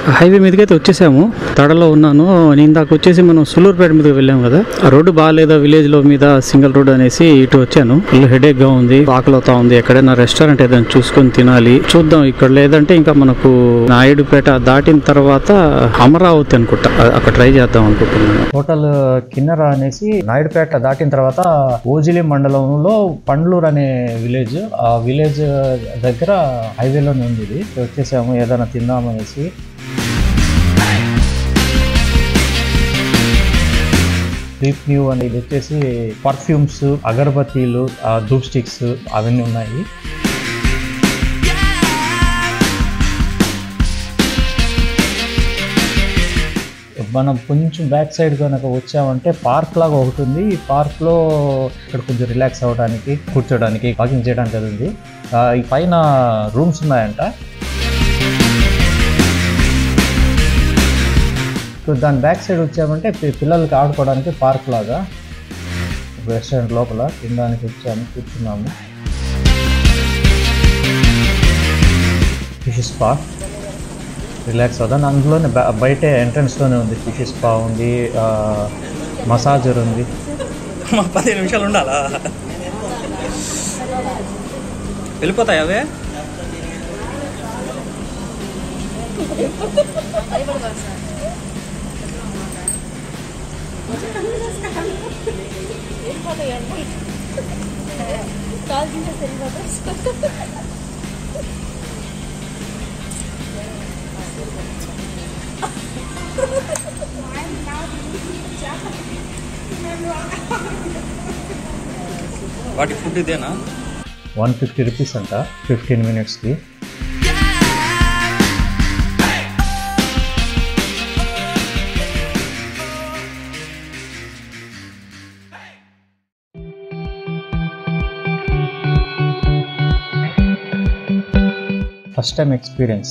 Highway మీదకి అయితే వచ్చేసాము తడలో ఉన్నాను నేను ఇందాక వచ్చేసి మనం సులూరుపేట మీదకి వెళ్ళాము కదా ఆ రోడ్డు బాగాలేదా విలేజ్ లో మీద సింగిల్ రోడ్ అనేసి ఇటు వచ్చాను ఫుల్ హెడేక్ గా ఉంది ఆకలి అవుతా ఉంది ఎక్కడైనా రెస్టారెంట్ ఏదైనా చూసుకొని తినాలి చూద్దాం ఇక్కడ లేదంటే ఇంకా మనకు నాయుడుపేట దాటిన తర్వాత అమరావతి అనుకుంటా అ- అక్కడ ట్రై చేద్దాం అనుకుంటున్నాను హోటల్ కిన్నెర అనేసి నాయుడుపేట దాటిన తర్వాత ఓజిలి మండలంలో పండ్లూరు అనే విలేజ్ ఆ విలేజ్ దగ్గర హైవేలోనే ఉంది ఇది వచ్చేసాము ఏదైనా తిందామనేసి డీప్ న్యూ అని ఇది వచ్చేసి పర్ఫ్యూమ్స్ అగరబత్తీలు ధూప్ స్టిక్స్ అవన్నీ ఉన్నాయి మనం కొంచెం బ్యాక్ సైడ్ కనుక వచ్చామంటే పార్క్ లాగా ఒకటి ఉంది ఈ పార్క్ లో ఇక్కడ కొంచెం రిలాక్స్ అవ్వడానికి కూర్చోడానికి వాకింగ్ చేయడానికి అది ఉంది ఆ, ఈ పైన రూమ్స్ ఉన్నాయంట సో దాని బ్యాక్ సైడ్ వచ్చామంటే పి- పిల్లలకి ఆడుకోవడానికి పార్క్ లాగా రెస్టారెంట్ లోపల తినడానికి వచ్చాము కూర్చున్నాము ఫిష్ స్పా రిలాక్స్ అవుదాం అందులోనే బ- బయటే ఎంట్రన్స్లోనే ఉంది ఫిష్ స్పా ఉంది ఆ, మసాజర్ ఉంది మా పదిహేను నిమిషాలు ఉండాలా వెళ్ళిపోతాయి అవే వాటి ఫుడ్ ఇదేనా వన్ ఫిఫ్టీ రూపీస్ అంట ఫిఫ్టీన్ మినిట్స్కి ఫస్ట్ టైం ఎక్స్పీరియన్స్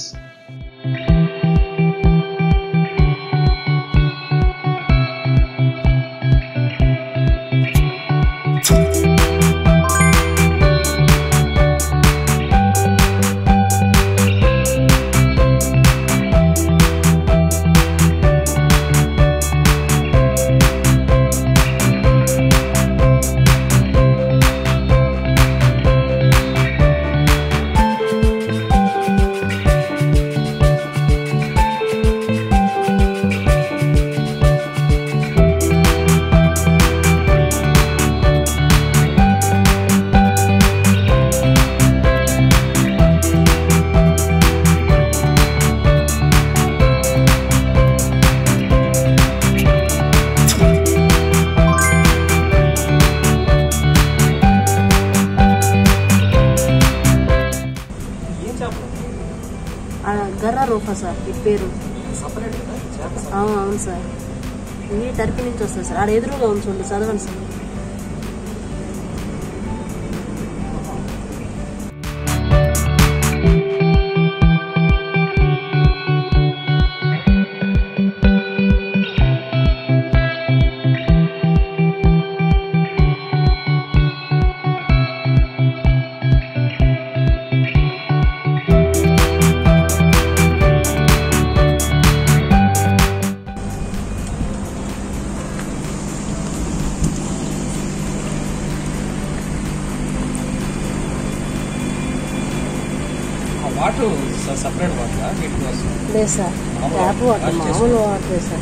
ఆ, గర్రా రూఫా సార్ ఈ పేరు ఆ, అవును సార్ ఇది టర్కీ నుంచి వస్తుంది సార్ ఆడ ఎదురుగా ఉంచండి చదవండి సార్ వాటర్ సపరేట్ వాటర్ వీటి కోసం లేదు సార్ ట్యాప్ వాటర్ మామూలు వాటర్ సార్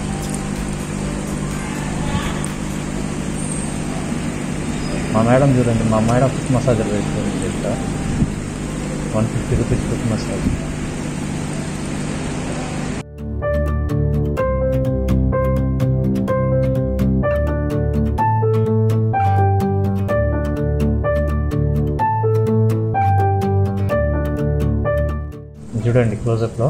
మా మేడం చూడండి మా మేడం ఫుట్ మసాజర్ వేసుకొని చెప్తా one fifty rupees foot massage చూడండి క్లోజప్లో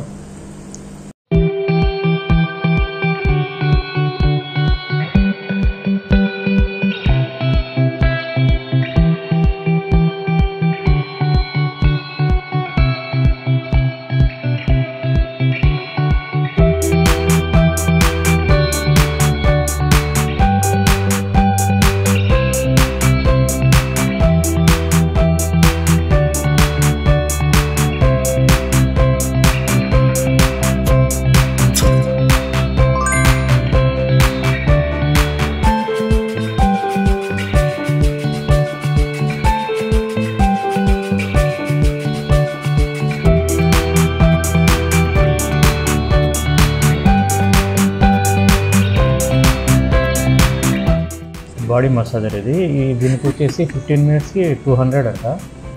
బాడీ మసాజర్ ఇది ఈ దీనికి వచ్చేసి ఫిఫ్టీన్ మినిట్స్కి టూ హండ్రెడ్ అంట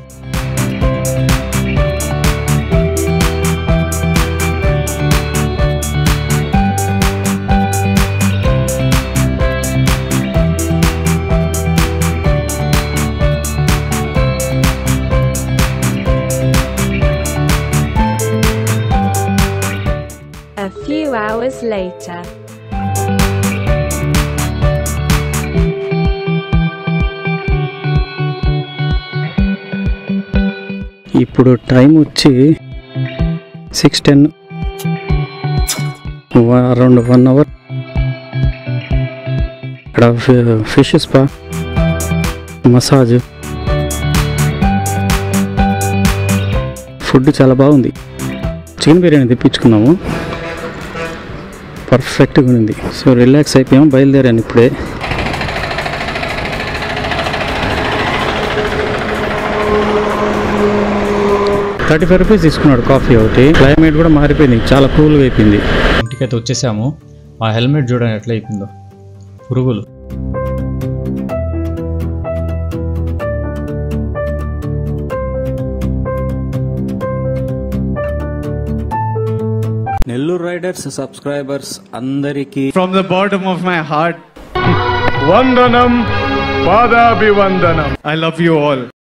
A few hours later. ఇప్పుడు టైం వచ్చి six ten around one hour ఇక్కడ ఫిష్ స్పా మసాజ్ ఫుడ్ చాలా బాగుంది చికెన్ బిర్యానీ తెప్పించుకున్నాము పర్ఫెక్ట్గా ఉంది సో రిలాక్స్ అయిపోయాము బయలుదేరాను ఇప్పుడే థర్టీ ఫైవ్ రూపీస్ తీసుకున్నాడు కాఫీ ఒకటి క్లైమేట్ కూడా మారిపోయింది చాలా కూల్గా అయిపోయింది ఇంటికైతే వచ్చేసాము మా హెల్మెట్ చూడండి ఎట్లా అయిపోయిందో పురుగులు నెల్లూరు రైడర్స్ సబ్స్క్రైబర్స్ అందరికీ from the bottom of my heart. Vandanam, Padabhivandanam. I love you all.